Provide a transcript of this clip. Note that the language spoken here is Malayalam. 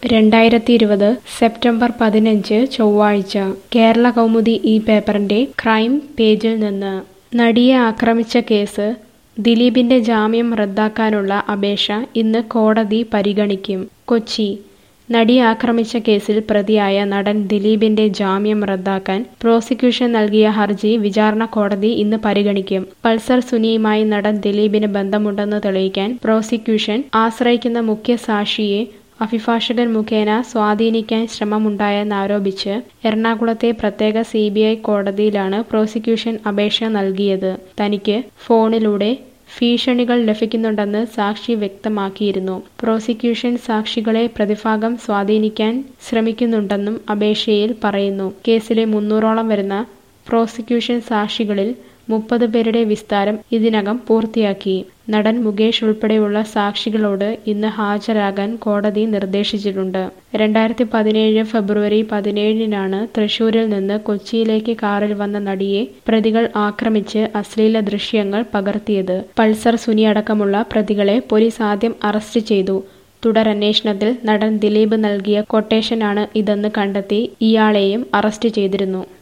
രണ്ടായിരത്തി ഇരുപത് സെപ്റ്റംബർ പതിനഞ്ച് ചൊവ്വാഴ്ച കേരള കൗമുദി ഈ പേപ്പറിന്റെ ക്രൈം പേജിൽ നിന്ന് നടിയെ ആക്രമിച്ച കേസ് ദിലീപിന്റെ ജാമ്യം റദ്ദാക്കാനുള്ള അപേക്ഷ ഇന്ന് കോടതി പരിഗണിക്കും കൊച്ചി നടിയെ ആക്രമിച്ച കേസിൽ പ്രതിയായ നടൻ ദിലീപിന്റെ ജാമ്യം റദ്ദാക്കാൻ പ്രോസിക്യൂഷൻ നൽകിയ ഹർജി വിചാരണ കോടതി ഇന്ന് പരിഗണിക്കും പൾസർ സുനിയുമായി നടൻ ദിലീപിന് ബന്ധമുണ്ടെന്ന് തെളിയിക്കാൻ പ്രോസിക്യൂഷൻ ആശ്രയിക്കുന്ന മുഖ്യ സാക്ഷിയെ അഭിഭാഷകൻ മുഖേന സ്വാധീനിക്കാൻ ശ്രമമുണ്ടായെന്നാരോപിച്ച് എറണാകുളത്തെ പ്രത്യേക സി കോടതിയിലാണ് പ്രോസിക്യൂഷൻ അപേക്ഷ നൽകിയത് തനിക്ക് ഫോണിലൂടെ ഭീഷണികൾ ലഭിക്കുന്നുണ്ടെന്ന് സാക്ഷി വ്യക്തമാക്കിയിരുന്നു പ്രോസിക്യൂഷൻ സാക്ഷികളെ പ്രതിഭാഗം സ്വാധീനിക്കാൻ ശ്രമിക്കുന്നുണ്ടെന്നും അപേക്ഷയിൽ പറയുന്നു കേസിലെ മുന്നൂറോളം വരുന്ന പ്രോസിക്യൂഷൻ സാക്ഷികളിൽ മുപ്പത് പേരുടെ വിസ്താരം ഇതിനകം പൂർത്തിയാക്കി നടൻ മുകേഷ് ഉൾപ്പെടെയുള്ള സാക്ഷികളോട് ഇന്ന് ഹാജരാകാൻ കോടതി നിർദ്ദേശിച്ചിട്ടുണ്ട് രണ്ടായിരത്തി പതിനേഴ് ഫെബ്രുവരി പതിനേഴിനാണ് തൃശൂരിൽ നിന്ന് കൊച്ചിയിലേക്ക് കാറിൽ വന്ന നടിയെ പ്രതികൾ ആക്രമിച്ച് അശ്ലീല ദൃശ്യങ്ങൾ പകർത്തിയത് പൾസർ സുനി അടക്കമുള്ള പ്രതികളെ പോലീസ് ആദ്യം അറസ്റ്റ് ചെയ്തു തുടരന്വേഷണത്തിൽ നടൻ ദിലീപ് നൽകിയ കൊട്ടേഷനാണ് ഇതെന്ന് കണ്ടെത്തി ഇയാളെയും അറസ്റ്റ് ചെയ്തിരുന്നു